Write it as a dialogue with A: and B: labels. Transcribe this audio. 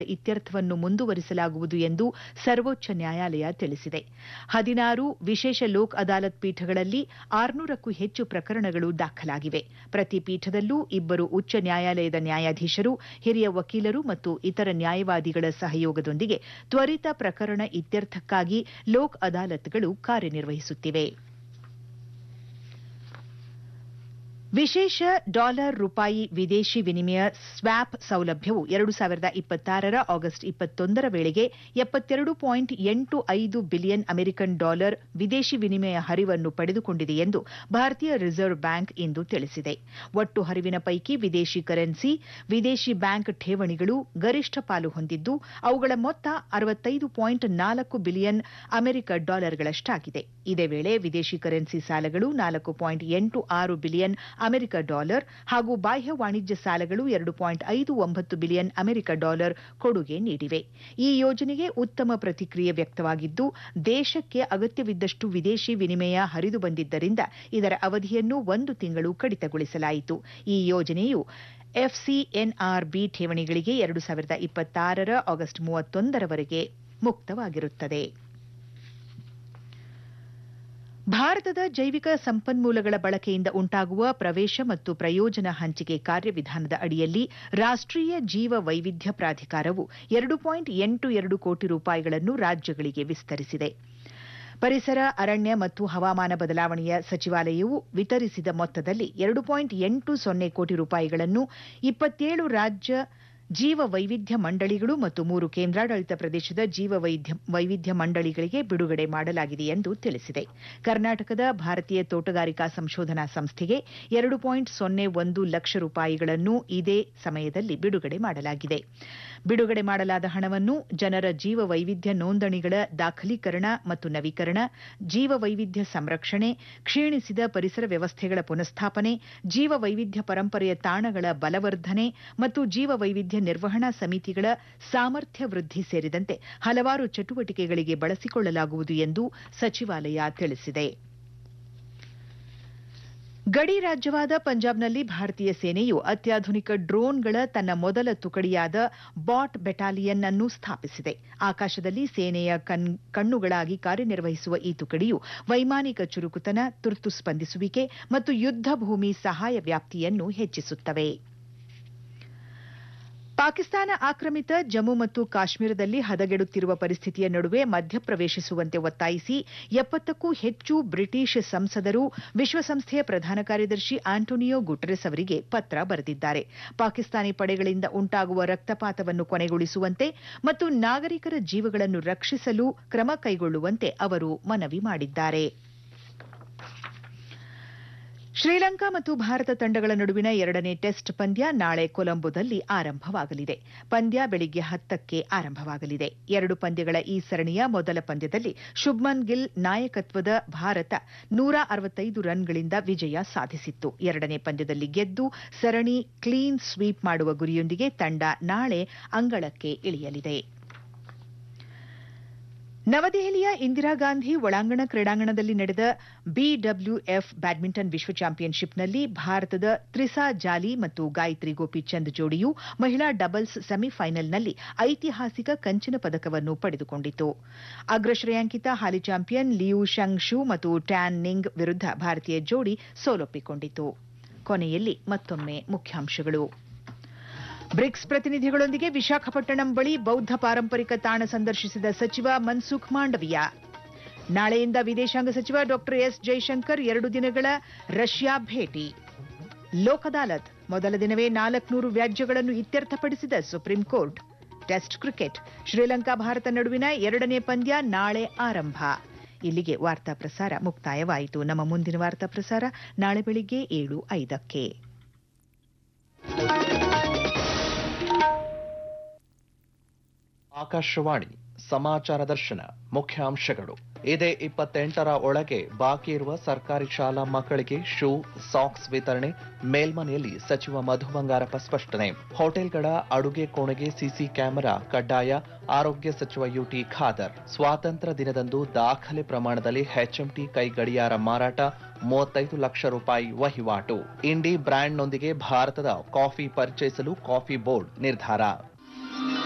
A: ಇತ್ಯರ್ಥವನ್ನು ಮುಂದುವರಿಸಲಾಗುವುದು ಎಂದು ಸರ್ವೋಚ್ಚ ನ್ಯಾಯಾಲಯ ತಿಳಿಸಿದೆ ಹದಿನಾರು ವಿಶೇಷ ಲೋಕ್ ಅದಾಲತ್ ಪೀಠಗಳಲ್ಲಿ ಆರುನೂರಕ್ಕೂ ಹೆಚ್ಚು ಪ್ರಕರಣಗಳು ದಾಖಲಾಗಿವೆ ಪ್ರತಿ ಪೀಠದಲ್ಲೂ ಇಬ್ಬರು ಉಚ್ಚ ನ್ಯಾಯಾಲಯದ ನ್ಯಾಯಾಧೀಶರು ಹಿರಿಯ ವಕೀಲರು ಮತ್ತು ಇತರ ನ್ಯಾಯವಾದಿಗಳ ಸಹಯೋಗದೊಂದಿಗೆ ತ್ವರಿತ ಪ್ರಕರಣ ಇತ್ಯರ್ಥಕ್ಕಾಗಿ ಲೋಕ್ ಅದಾಲತ್ಗಳು ಕಾರ್ಯನಿರ್ವಹಿಸುತ್ತಿವೆ ವಿಶೇಷ ಡಾಲರ್ ರೂಪಾಯಿ ವಿದೇಶಿ ವಿನಿಮಯ ಸ್ವ್ಯಾಪ್ ಸೌಲಭ್ಯವು ಎರಡು ಸಾವಿರದ ಇಪ್ಪತ್ತಾರರ ಆಗಸ್ಟ್ ಇಪ್ಪತ್ತೊಂದರ ವೇಳೆಗೆ ಎಪ್ಪತ್ತೆರಡು ಪಾಯಿಂಟ್ ಎಂಟು ಐದು ಬಿಲಿಯನ್ ಅಮೆರಿಕನ್ ಡಾಲರ್ ವಿದೇಶಿ ವಿನಿಮಯ ಹರಿವನ್ನು ಪಡೆದುಕೊಂಡಿದೆ ಎಂದು ಭಾರತೀಯ ರಿಸರ್ವ್ ಬ್ಯಾಂಕ್ ಇಂದು ತಿಳಿಸಿದೆ ಒಟ್ಟು ಹರಿವಿನ ಪೈಕಿ ವಿದೇಶಿ ಕರೆನ್ಸಿ ವಿದೇಶಿ ಬ್ಯಾಂಕ್ ಠೇವಣಿಗಳು ಗರಿಷ್ಠ ಪಾಲು ಹೊಂದಿದ್ದು ಅವುಗಳ ಮೊತ್ತ ಅರವತ್ತೈದು ಪಾಯಿಂಟ್ ನಾಲ್ಕು ಬಿಲಿಯನ್ ಅಮೆರಿಕ ಡಾಲರ್ಗಳಷ್ಟಾಗಿದೆ ಇದೇ ವೇಳೆ ವಿದೇಶಿ ಕರೆನ್ಸಿ ಸಾಲಗಳು ನಾಲ್ಕು ಪಾಯಿಂಟ್ ಎಂಟು ಆರು ಬಿಲಿಯನ್ ಅಮೆರಿಕ ಡಾಲರ್ ಹಾಗೂ ಬಾಹ್ಯ ವಾಣಿಜ್ಯ ಸಾಲಗಳು ಎರಡು ಪಾಯಿಂಟ್ ಐದು ಒಂಬತ್ತು ಬಿಲಿಯನ್ ಅಮೆರಿಕ ಡಾಲರ್ ಕೊಡುಗೆ ನೀಡಿವೆ ಈ ಯೋಜನೆಗೆ ಉತ್ತಮ ಪ್ರತಿಕ್ರಿಯೆ ವ್ಯಕ್ತವಾಗಿದ್ದು ದೇಶಕ್ಕೆ ಅಗತ್ಯವಿದ್ದಷ್ಟು ವಿದೇಶಿ ವಿನಿಮಯ ಹರಿದು ಬಂದಿದ್ದರಿಂದ ಇದರ ಅವಧಿಯನ್ನು ಒಂದು ತಿಂಗಳು ಕಡಿತಗೊಳಿಸಲಾಯಿತು ಈ ಯೋಜನೆಯು ಎಫ್ಸಿಎನ್ಆರ್ಬಿ ಠೇವಣಿಗಳಿಗೆ ಎರಡು ಸಾವಿರದ ಇಪ್ಪತ್ತಾರರ ಆಗಸ್ಟ್ ಮೂವತ್ತೊಂದರವರೆಗೆ ಮುಕ್ತವಾಗಿರುತ್ತದೆ ಭಾರತದ ಜೈವಿಕ ಸಂಪನ್ಮೂಲಗಳ ಬಳಕೆಯಿಂದ ಉಂಟಾಗುವ ಪ್ರವೇಶ ಮತ್ತು ಪ್ರಯೋಜನ ಹಂಚಿಕೆ ಕಾರ್ಯವಿಧಾನದ ಅಡಿಯಲ್ಲಿ ರಾಷ್ಟೀಯ ಜೀವ ವೈವಿಧ್ಯ ಪ್ರಾಧಿಕಾರವು ಎರಡು ಪಾಯಿಂಟ್ ಎಂಟು ಎರಡು ಕೋಟಿ ರೂಪಾಯಿಗಳನ್ನು ರಾಜ್ಯಗಳಿಗೆ ವಿಸ್ತರಿಸಿದೆ ಪರಿಸರ ಅರಣ್ಯ ಮತ್ತು ಹವಾಮಾನ ಬದಲಾವಣೆಯ ಸಚಿವಾಲಯವು ವಿತರಿಸಿದ ಮೊತ್ತದಲ್ಲಿ ಎರಡು ಪಾಯಿಂಟ್ ಎಂಟು ಸೊನ್ನೆ ಕೋಟಿ ರೂಪಾಯಿಗಳನ್ನು ಇಪ್ಪತ್ತೇಳು ರಾಜ್ಯ ಜೀವ ವೈವಿಧ್ಯ ಮಂಡಳಿಗಳು ಮತ್ತು ಮೂರು ಕೇಂದ್ರಾಡಳಿತ ಪ್ರದೇಶದ ಜೀವ ವೈವಿಧ್ಯ ಮಂಡಳಿಗಳಿಗೆ ಬಿಡುಗಡೆ ಮಾಡಲಾಗಿದೆ ಎಂದು ತಿಳಿಸಿದೆ ಕರ್ನಾಟಕದ ಭಾರತೀಯ ತೋಟಗಾರಿಕಾ ಸಂಶೋಧನಾ ಸಂಸ್ಥೆಗೆ ಎರಡು ಪಾಯಿಂಟ್ ಸೊನ್ನೆ ಒಂದು ಲಕ್ಷ ರೂಪಾಯಿಗಳನ್ನು ಇದೇ ಸಮಯದಲ್ಲಿ ಬಿಡುಗಡೆ ಮಾಡಲಾಗಿದೆ ಬಿಡುಗಡೆ ಮಾಡಲಾದ ಹಣವನ್ನು ಜನರ ಜೀವ ವೈವಿಧ್ಯ ನೋಂದಣಿಗಳ ದಾಖಲೀಕರಣ ಮತ್ತು ನವೀಕರಣ ಜೀವ ವೈವಿಧ್ಯ ಸಂರಕ್ಷಣೆ ಕ್ಷೀಣಿಸಿದ ಪರಿಸರ ವ್ಯವಸ್ಥೆಗಳ ಪುನಃಸ್ಥಾಪನೆ ಜೀವ ವೈವಿಧ್ಯ ಪರಂಪರೆಯ ತಾಣಗಳ ಬಲವರ್ಧನೆ ಮತ್ತು ಜೀವ ವೈವಿಧ್ಯ ನಿರ್ವಹಣಾ ಸಮಿತಿಗಳ ಸಾಮರ್ಥ್ಯ ವೃದ್ಧಿ ಸೇರಿದಂತೆ ಹಲವಾರು ಚಟುವಟಿಕೆಗಳಿಗೆ ಬಳಸಿಕೊಳ್ಳಲಾಗುವುದು ಎಂದು ಸಚಿವಾಲಯ ತಿಳಿಸಿದೆ ಗಡಿ ರಾಜ್ಯವಾದ ಪಂಜಾಬ್ನಲ್ಲಿ ಭಾರತೀಯ ಸೇನೆಯು ಅತ್ಯಾಧುನಿಕ ಡ್ರೋನ್ಗಳ ತನ್ನ ಮೊದಲ ತುಕಡಿಯಾದ ಬಾಟ್ ಬೆಟಾಲಿಯನ್ ಅನ್ನು ಸ್ಥಾಪಿಸಿದೆ ಆಕಾಶದಲ್ಲಿ ಸೇನೆಯ ಕಣ್ಣುಗಳಾಗಿ ಕಾರ್ಯನಿರ್ವಹಿಸುವ ಈ ತುಕಡಿಯು ವೈಮಾನಿಕ ಚುರುಕುತನ ತುರ್ತು ಸ್ಪಂದಿಸುವಿಕೆ ಮತ್ತು ಯುದ್ಧ ಭೂಮಿ ಸಹಾಯ ವ್ಯಾಪ್ತಿಯನ್ನು ಹೆಚ್ಚಿಸುತ್ತವೆ ಪಾಕಿಸ್ತಾನ ಆಕ್ರಮಿತ ಜಮ್ಮು ಮತ್ತು ಕಾಶ್ಮೀರದಲ್ಲಿ ಹದಗೆಡುತ್ತಿರುವ ಪರಿಸ್ಥಿತಿಯ ನಡುವೆ ಮಧ್ಯಪ್ರವೇಶಿಸುವಂತೆ ಒತ್ತಾಯಿಸಿ ಎಪ್ಪತ್ತಕ್ಕೂ ಹೆಚ್ಚು ಬ್ರಿಟಿಷ್ ಸಂಸದರು ವಿಶ್ವಸಂಸ್ಥೆಯ ಪ್ರಧಾನ ಕಾರ್ಯದರ್ಶಿ ಆಂಟೋನಿಯೋ ಗುಟೆರೆಸ್ ಅವರಿಗೆ ಪತ್ರ ಬರೆದಿದ್ದಾರೆ ಪಾಕಿಸ್ತಾನಿ ಪಡೆಗಳಿಂದ ಉಂಟಾಗುವ ರಕ್ತಪಾತವನ್ನು ಕೊನೆಗೊಳಿಸುವಂತೆ ಮತ್ತು ನಾಗರಿಕರ ಜೀವಗಳನ್ನು ರಕ್ಷಿಸಲು ಕ್ರಮ ಕೈಗೊಳ್ಳುವಂತೆ ಅವರು ಮನವಿ ಮಾಡಿದ್ದಾರೆ ಶ್ರೀಲಂಕಾ ಮತ್ತು ಭಾರತ ತಂಡಗಳ ನಡುವಿನ ಎರಡನೇ ಟೆಸ್ಟ್ ಪಂದ್ಯ ನಾಳೆ ಕೊಲಂಬೋದಲ್ಲಿ ಆರಂಭವಾಗಲಿದೆ ಪಂದ್ಯ ಬೆಳಿಗ್ಗೆ ಹತ್ತಕ್ಕೆ ಆರಂಭವಾಗಲಿದೆ ಎರಡು ಪಂದ್ಯಗಳ ಈ ಸರಣಿಯ ಮೊದಲ ಪಂದ್ಯದಲ್ಲಿ ಶುಭ್ಮನ್ ಗಿಲ್ ನಾಯಕತ್ವದ ಭಾರತ ನೂರ ಅರವತ್ತೈದು ರನ್ಗಳಿಂದ ವಿಜಯ ಸಾಧಿಸಿತ್ತು ಎರಡನೇ ಪಂದ್ಯದಲ್ಲಿ ಗೆದ್ದು ಸರಣಿ ಕ್ಲೀನ್ ಸ್ವೀಪ್ ಮಾಡುವ ಗುರಿಯೊಂದಿಗೆ ತಂಡ ನಾಳೆ ಅಂಗಳಕ್ಕೆ ಇಳಿಯಲಿದೆ ನವದೆಹಲಿಯ ಇಂದಿರಾ ಗಾಂಧಿ ಒಳಾಂಗಣ ಕ್ರೀಡಾಂಗಣದಲ್ಲಿ ನಡೆದ ಬಿಡಬ್ಲ್ಯೂಎಫ್ ಬ್ಯಾಡ್ಮಿಂಟನ್ ವಿಶ್ವ ಚಾಂಪಿಯನ್ಶಿಪ್ನಲ್ಲಿ ಭಾರತದ ತ್ರಿಸಾ ಜಾಲಿ ಮತ್ತು ಗಾಯತ್ರಿ ಗೋಪಿಚಂದ್ ಜೋಡಿಯು ಮಹಿಳಾ ಡಬಲ್ಸ್ ಸೆಮಿಫೈನಲ್ನಲ್ಲಿ ಐತಿಹಾಸಿಕ ಕಂಚಿನ ಪದಕವನ್ನು ಪಡೆದುಕೊಂಡಿತು ಅಗ್ರ ಶ್ರೇಯಾಂಕಿತ ಹಾಲಿ ಚಾಂಪಿಯನ್ ಲಿಯು ಶಂಗ್ ಶು ಮತ್ತು ಟ್ಯಾನ್ ನಿಂಗ್ ವಿರುದ್ಧ ಭಾರತೀಯ ಜೋಡಿ ಸೋಲೊಪ್ಪಿಕೊಂಡಿತು ಕೊನೆಯಲ್ಲಿ ಮತ್ತೊಮ್ಮೆ ಮುಖ್ಯಾಂಶಗಳು ಬ್ರಿಕ್ಸ್ ಪ್ರತಿನಿಧಿಗಳೊಂದಿಗೆ ವಿಶಾಖಪಟ್ಟಣಂ ಬಳಿ ಬೌದ್ಧ ಪಾರಂಪರಿಕ ತಾಣ ಸಂದರ್ಶಿಸಿದ ಸಚಿವ ಮನ್ಸುಖ್ ಮಾಂಡವಿಯಾ ನಾಳೆಯಿಂದ ವಿದೇಶಾಂಗ ಸಚಿವ ಡಾ ಎಸ್ ಜೈಶಂಕರ್ ಎರಡು ದಿನಗಳ ರಷ್ಯಾ ಭೇಟಿ ಲೋಕ್ ಅದಾಲತ್ ಮೊದಲ ದಿನವೇ ನಾಲ್ಕುನೂರು ವ್ಯಾಜ್ಯಗಳನ್ನು ಇತ್ಯರ್ಥಪಡಿಸಿದ supreme court test cricket Sri Lanka Bharat ನಡುವಿನ ಎರಡನೇ ಪಂದ್ಯ ನಾಳೆ ಆರಂಭ ಇಲ್ಲಿಗೆ ವಾರ್ತಾ ಪ್ರಸಾರ ಮುಕ್ತಾಯವಾಯಿತು ನಮ್ಮ ಮುಂದಿನ ವಾರ್ತಾ ಪ್ರಸಾರ ನಾಳೆ ಬೆಳಿಗ್ಗೆ ಏಳು ಐದಕ್ಕೆ
B: ಆಕಾಶವಾಣಿ ಸಮಾಚಾರ ದರ್ಶನ ಮುಖ್ಯಾಂಶಗಳು ಇದೇ ಇಪ್ಪತ್ತೆಂಟರ ಒಳಗೆ ಬಾಕಿ ಇರುವ ಸರ್ಕಾರಿ ಶಾಲಾ ಮಕ್ಕಳಿಗೆ ಶೂ ಸಾಕ್ಸ್ ವಿತರಣೆ ಮೇಲ್ಮನೆಯಲ್ಲಿ ಸಚಿವ ಮಧು ಬಂಗಾರಪ್ಪ ಸ್ಪಷ್ಟನೆ ಹೋಟೆಲ್ಗಳ ಅಡುಗೆ ಕೋಣೆಗೆ ಸಿಸಿ ಕ್ಯಾಮೆರಾ ಕಡ್ಡಾಯ ಆರೋಗ್ಯ ಸಚಿವ ಯುಟಿ ಖಾದರ್ ಸ್ವಾತಂತ್ರ್ಯ ದಿನದಂದು ದಾಖಲೆ ಪ್ರಮಾಣದಲ್ಲಿ ಎಚ್ಎಂಟಿ ಕೈ ಗಡಿಯಾರ ಮಾರಾಟ ಮೂವತ್ತೈದು ಲಕ್ಷ ರೂಪಾಯಿ ವಹಿವಾಟು ಇಂಡಿ ಬ್ರ್ಯಾಂಡ್ನೊಂದಿಗೆ ಭಾರತದ ಕಾಫಿ ಪರಿಚಯಿಸಲು ಕಾಫಿ ಬೋರ್ಡ್ ನಿರ್ಧಾರ